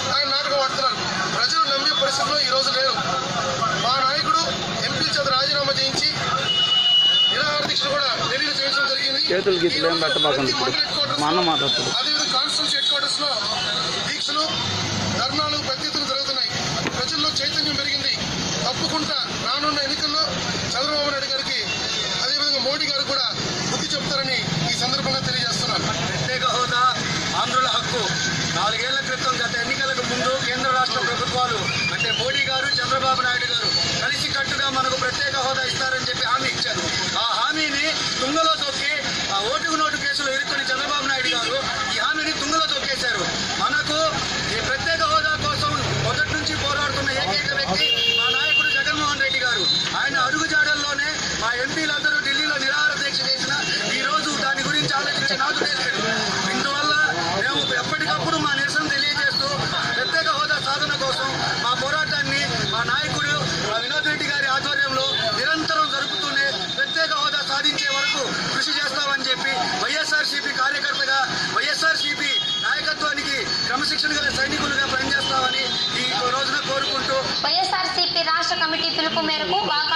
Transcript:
ఆయన నాటకం ఆడుతున్నారు ప్రజలు నమ్మే పరిస్థితిలో ఈ రోజు లేరు మా నాయకుడు ఎంపీ చేత రాజీనామా చేయించి నిరాహార దీక్షలు కూడా ఢిల్లీలో చేయించడం జరిగింది చేతులు గీతులు ఏం ఈ రోజు పెట్టబాకండి ప్రతి ఇప్పుడు. మండల హెడ్ క్వార్టర్స్ మా అన్న లో, మాట్లాడుతాడు. అదేవిధంగా కాన్స్టిట్యూన్సీ హెడ్ క్వార్టర్స్ లో దీక్షలు ధర్నాలు పెద్ద ఎత్తున జరుగుతున్నాయి ప్రజల్లో చైతన్యం పెరిగింది తప్పకుండా రానున్న ఎన్నికల్లో చంద్రబాబు నాయుడు గారికి అదేవిధంగా మోడీ గారు కూడా బుద్ధి చెప్తారని ఈ సందర్భంగా తెలియజేస్తున్నాను ప్రత్యేక హోదా ఆంధ్రుల హక్కు నాలుగేళ్ల క్రితం గత ఎన్నికలకు ముందు కేంద్ర రాష్ట్ర ప్రభుత్వాలు అంటే మోడీ గారు చంద్రబాబు నాయుడు గారు కలిసి కట్టుగా మనకు ప్రత్యేక హోదా ఇస్తారని చెప్పి హామీ ఇచ్చారు ఆ హామీని తుంగలో తొక్కి ఆ ఓటుకు నోటు కేసులో ఇరుక్కుని చంద్రబాబు నాయుడు గారు ఈ హామీని తుంగలో తొక్కేశారు మనకు ఈ ప్రత్యేక హోదా కోసం మొదటి నుంచి పోరాడుతున్న ఏకైక వ్యక్తి మా నాయకుడు జగన్మోహన్ రెడ్డి గారు ఆయన అడుగుజాడల్లోనే మా ఎంపీలందరూ ఢిల్లీలో నిరాహార దీక్ష చేసిన ఈ రోజు దాని గురించి ఆలోచించి నాకు తెలియదు ఇందువల్ల మేము ఎప్పటికప్పుడు మా నిరసన తెలియజేస్తూ ప్రత్యేక హోదా సాధన కోసం మా పోరాటాన్ని మా నాయకుడు మా వినోద్ రెడ్డి గారి ఆధ్వర్యంలో నిరంతరం జరుపుతూనే ప్రత్యేక హోదా సాధించే వరకు కృషి చేస్తామని చెప్పి వైఎస్ఆర్సీపీ కార్యకర్తగా వైఎస్ఆర్సీపీ నాయకత్వానికి క్రమశిక్షణ గల సైనికులుగా పనిచేస్తామని ఈ రోజున కోరుకుంటూ వైఎస్ఆర్సీపీ రాష్ట్ర కమిటీ పిలుపు మేరకు వాక